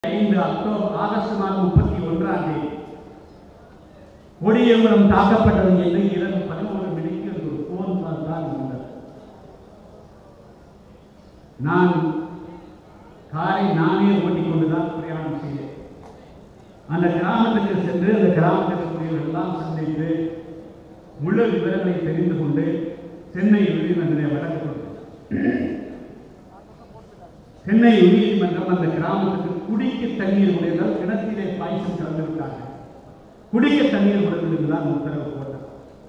ஐந்து October August மாதம் முப்பத்தி ஒன்றாம் தேதி கொடியங்குளம் தாக்கப்பட்டது என்று இரவு பதினோரு மணிக்கு ஒரு போன் கால் தான் வந்தது நான் காரை நானே ஓட்டிக்கொண்டு தான் பிரயாணம் செய்தேன் அந்த கிராமத்துக்கு சென்று அந்த கிராமத்தில் இருக்கக்கூடியவர்கள் எல்லாம் சந்தித்து முழு விவரங்களை தெரிந்து கொண்டு சென்னை உயர்நீதிமன்ற வழக்கு கொடுத்தேன் சென்னை உயர்நீதிமன்றம் அந்த கிராமத்துக்கு குடிக்க தண்ணீர் உடையதால் கிணத்திலே பாய்ச்சல் கலந்து விட்டாங்க குடிக்க தண்ணீர் உடையது தான் உத்தரவு போட்டார்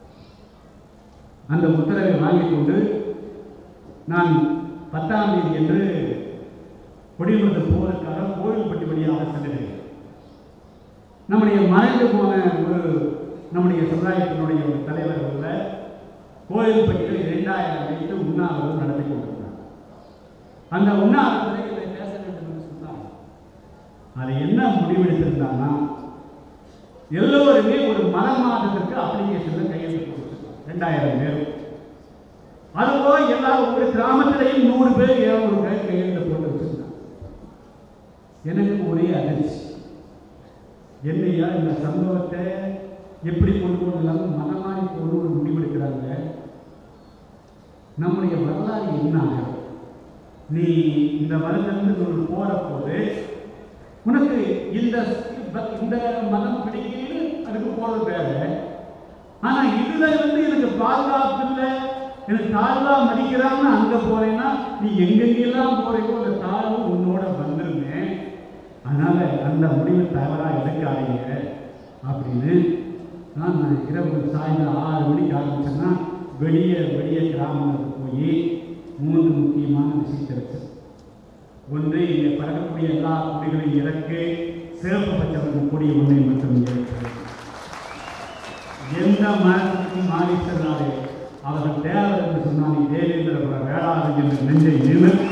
அந்த உத்தரவை வாங்கிக் கொண்டு நான் பத்தாம் தேதி என்று குடிமக்கள் போவதற்காக கோவில்பட்டி வழியாக செல்கிறேன் நம்முடைய மறைந்து போன ஒரு நம்முடைய சமுதாயத்தினுடைய ஒரு தலைவர் உள்ள கோயில்பட்டியில் இரண்டாயிரம் வைத்து உண்ணாவிரதம் நடத்தி கொண்டிருந்தார் அந்த உண்ணாவிரதத்தை இதை பேச வேண்டும் என்று சொன்னார் அது என்ன முடிவெடுத்திருந்தாங்கன்னா எல்லோருமே ஒரு மத மாதத்திற்கு அப்ளிகேஷன்ல கையெழுத்து கொடுத்துருக்காங்க ரெண்டாயிரம் பேர் அதுபோல் எல்லா ஒரு கிராமத்திலையும் நூறு பேர் இருநூறு பேர் கையெழுத்து போட்டு வச்சிருந்தாங்க எனக்கு ஒரே அதிர்ச்சி என்னையா இந்த சம்பவத்தை எப்படி கொண்டு போகலாம் மதமாறி கொண்டு ஒரு முடிவெடுக்கிறாங்க நம்முடைய வரலாறு என்ன ஆகும்? நீ இந்த மதத்திலிருந்து ஒரு போற போது உனக்கு இந்த இந்த மதம் பிடிக்குன்னு அதுக்கு போறது வேற ஆனா இதுல வந்து எனக்கு பாதுகாப்பு இல்லை எனக்கு தாழ்வா மதிக்கிறான்னு அங்க போறேன்னா நீ எங்கெங்கெல்லாம் போறீங்களோ அந்த தாழ்வு உன்னோட வந்துருங்க அதனால அந்த முடிவு தவறா எடுக்காதீங்க அப்படின்னு நான் நான் இரவு சாயந்தரம் ஆறு மணிக்கு ஆரம்பிச்சேன்னா வெளியே வெளியே கிராமங்களுக்கு போய் மூன்று முக்கியமான விஷயத்தை வச்சேன் ஒன்று இங்கே பறக்கக்கூடிய எல்லா கொடிகளையும் இறக்கு சிறப்பு பெற்றவர்கள் கொடி ஒன்றை மட்டும் இறக்கு எந்த மனத்துக்கும் மாறிச்சனாலே அவர்கள் தேவர் என்று சொன்னால் தேவேந்திர குல வேளாண் என்று நெஞ்சை நிமிர்த்து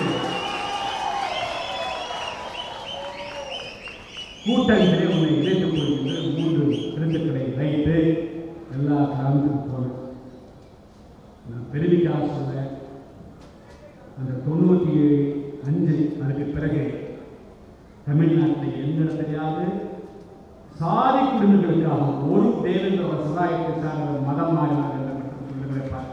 கூட்டங்களே உன்னை இணைத்துக் கொள்கின்ற மூன்று எழுத்துக்களை வைத்து எல்லா கிராமத்துக்கும் போனேன் நான் பெருமைக்காக சொல்றேன் அந்த தொண்ணூற்றி அஞ்சு அதுக்கு பிறகு தமிழ்நாட்டில் எந்த இடத்துலையாவது சாதி குடும்பங்களுக்காக ஒரு தேவேந்திர சமுதாயத்தை சார்ந்த மதம் மாறினார் என்று மட்டும் சொல்லுங்களை பார்த்து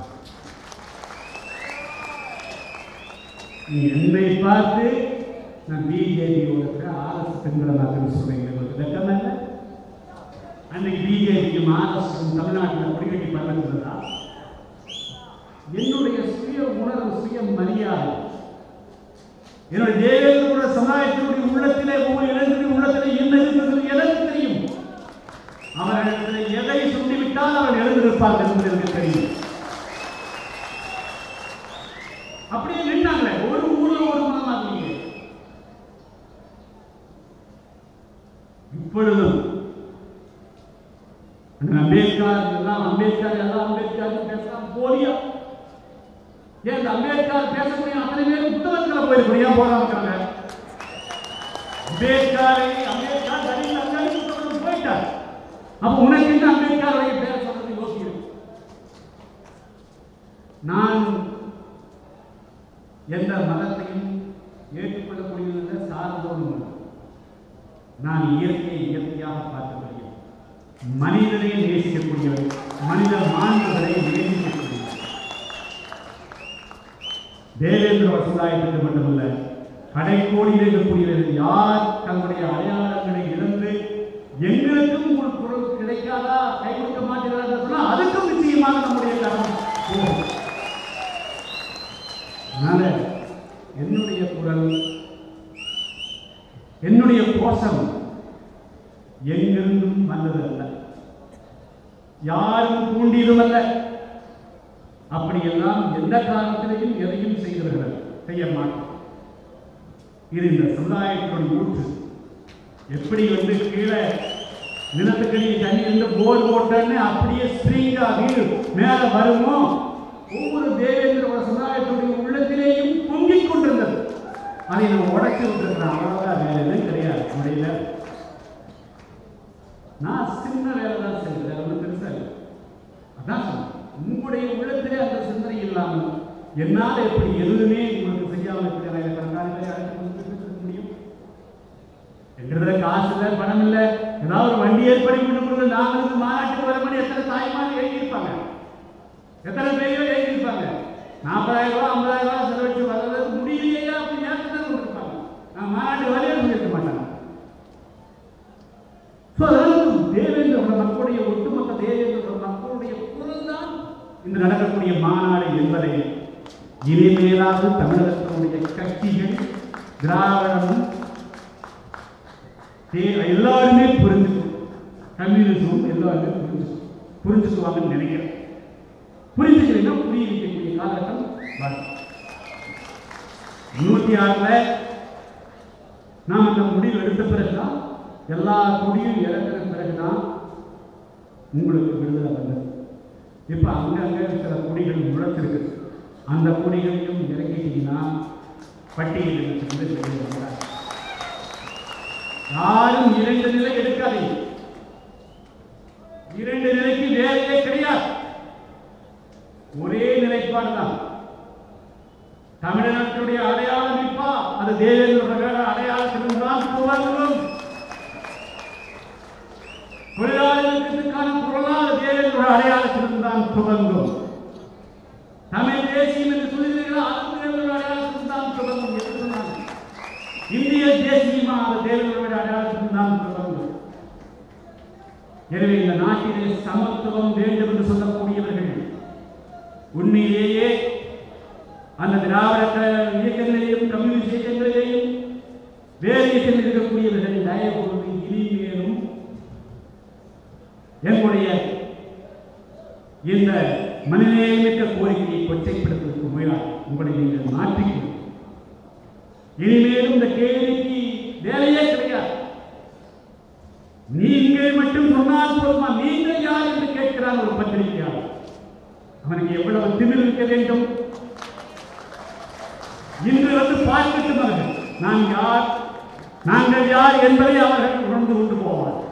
நீ என்னை பார்த்து நான் பிஜேபியோட இருக்கிற ஆர்எஸ் பெண்களமாக சொல்றேன் உங்களுக்கு வெக்கம் இல்லை அன்னைக்கு பிஜேபிக்கும் ஆர்எஸ் தமிழ்நாட்டில் குடிக்கட்டி பண்ணதுதான் என்னுடைய சுய உணர்வு சுய மரியாதை என்னுடைய தேவேந்திர சமுதாயத்தினுடைய உள்ளத்திலே ஒவ்வொரு இளைஞருடைய உள்ளத்திலே என்ன இருக்கிறது எனக்கு தெரியும் அவரிடத்தில் எதை சொல்லிவிட்டால் அவர் எழுந்திருப்பார் என்பது எனக்கு தெரியும் அப்படியே நின்னாங்களே ஒரு ஊர்ல ஒரு மதமா இருக்கீங்க இப்பொழுதும் அந்த அம்பேத்கர் எல்லாம் அம்பேத்கர் எல்லாம் அம்பேத்கர் பேசலாம் போலியா ஏன் இந்த அம்பேத்கர் பேசக்கூடிய அத்தனை பேரும் புத்தகத்துல போயிருக்கணும் ஏன் போடாம இருக்காங்க அம்பேத்கரை அம்பேத்கர் தனியில் அங்காடி புத்தகம் போயிட்டார் அப்ப உனக்கு என்ன அம்பேத்கருடைய பேர் சொல்றது யோசிக்கிறேன் நான் எந்த மதத்தையும் ஏற்றுக்கொள்ளக்கூடியதில்லை சார்ந்தோடும் இல்லை. நான் இயற்கையை இயற்கையாக பார்க்க முடியும் மனிதனை நேசிக்கக்கூடியவர் மனித மாண்புகளை நேசிக்கக்கூடியவர் தேவேந்திர சமுதாயத்துக்கு மட்டுமல்ல கடைக்கோடியில் இருக்கக்கூடியவர்கள் யார் தங்களுடைய அடையாளங்களை இழந்து எங்களுக்கும் ஒரு குரல் கிடைக்காதா கை கொடுக்க மாட்டீர்களா சொன்னா அதுக்கும் நிச்சயமாக நம்முடைய கரம் போகும். அதனால என்னுடைய குரல் என்னுடைய கோஷம் எங்கிருந்தும் வந்ததல்ல யாரும் தூண்டியதும் அல்ல அப்படியெல்லாம் எந்த காலத்திலையும் எதையும் செய்கிறார்கள் செய்ய மாட்டோம் இது இந்த சமுதாயத்தினுடைய ஊற்று எப்படி வந்து கீழே நிலத்துக்கடியை தண்ணி இருந்து போர் போட்டேன்னு அப்படியே ஸ்ப்ரிங்கா வீடு மேல வருமோ ஒவ்வொரு தேவேந்திர சமுதாயத்துடைய உள்ளத்திலேயும் பொங்கிக் கொண்டிருந்தது அதை நம்ம உடச்சி விட்டுருக்கிறோம் அவ்வளவுதான் வேற எதுவும் கிடையாது முடியல நான் சின்ன வேலை தான் செய்யறேன் வேற ஒன்றும் பெருசா இல்லை அதான் சொன்னேன். உங்களுடைய உள்ளத்திலே அந்த சிந்தனை இல்லாமல் என்னால் எப்படி எதுவுமே உங்களுக்கு செய்யாமல் இருக்கிற கணக்கான பேரை அழைத்து கொண்டு பேச முடியும் என்கிறதுல காசு இல்லை பணம் இல்லை ஏதாவது ஒரு வண்டி ஏற்படி கொண்டு கொடுங்க நாங்களுக்கு மாநாட்டுக்கு வர மாதிரி எத்தனை தாய்மார் எழுதியிருப்பாங்க எத்தனை பேர்கள் எழுதியிருப்பாங்க நாற்பதாயிரம் ரூபா ஐம்பதாயிரம் ரூபா செலவழிச்சு வர்றதுக்கு முடியலையா அப்படின்னு ஏற்கனவே கொண்டிருப்பாங்க நான் மாநாட்டு வரையே சொல்லியிருக்க மாட்டாங்க ஸோ அதாவது தேவேந்திர மக்களுடைய ஒட்டுமொத்த தேவேந்திர மக்களுடைய குரல் தான் இந்த நடக்கக்கூடிய மாநாடு என்பதை இனிமேலாவது தமிழகத்தினுடைய கட்சிகள் திராவிடமும் தே- எல்லாருமே புரிஞ்சுக்கும் கம்யூனிசமும் எல்லாருமே புரிஞ்சு புரிஞ்சுக்குவாங்கன்னு நினைக்கிறேன் புரிஞ்சுக்கிறீங்கன்னா புரிய வைக்கக்கூடிய காலகட்டம் வரும் நூற்றி ஆறுல நாம் அந்த முடிவு எடுத்த பிறகுதான் எல்லா கொடியும் இறங்கின பிறகுதான் உங்களுக்கு விடுதலை வந்தது இப்போ அங்கங்க சில கொடிகள் முளைச்சிருக்கு அந்த கொடிகளையும் இறங்கிட்டீங்கன்னா பட்டியலில் இருந்து வெளியே வந்தார் யாரும் இரண்டு நிலை எடுக்காதீங்க இரண்டு நிலைக்கு வேலையே கிடையாது ஒரே நிலைப்பாடு தான் தமிழ்நாட்டுடைய அடையாளம் இப்பா அது தேவேந்திர அடையாளத்திலும் தான் துவங்கும் தொழிலாளர்களுக்கான பொருளாதார தேவேந்திர அடையாளத்திலும் தான் துவங்கும் தமிழ் தேசியம் என்று சொல்லுகிறீர்களா அது தேவேந்திர அடையாளத்திலும் தான் துவங்கும் என்று சொன்னாங்க இந்திய தேசியமா அது தேவேந்திர அடையாளத்திலும் தான் துவங்கும் எனவே இந்த நாட்டிலே சமத்துவம் வேண்டும் என்று சொல்லக்கூடியவர்கள் உண்மையிலேயே அந்த திராவிட க- இயக்கங்களிலேயும் கம்யூனிஸ்ட் இயக்கங்களிலேயும் வேறு இயக்கங்கள் இருக்கக்கூடியவர்கள் தயவு கூர்ந்து இனிமேலும் எங்களுடைய இந்த மனிதநேயமிக்க கோரிக்கையை கொச்சைப்படுத்துவதற்கு முயலாது உங்களை நீங்கள் மாற்றிக்கொள்ளும் இனிமேலும் இந்த கேள்விக்கு வேலையே கிடையாது நீங்கள் மட்டும் சொன்னால் போதுமா நீங்கள் யார் என்று கேட்கிறான் ஒரு பத்திரிகையாளர் அவனுக்கு எவ்வளவு திமிர் இருக்க வேண்டும் இன்று வந்து பார்க்கட்டும் அவர்கள் நான் யார் நாங்கள் யார் என்பதை அவர்கள் உணர்ந்து கொண்டு போவார்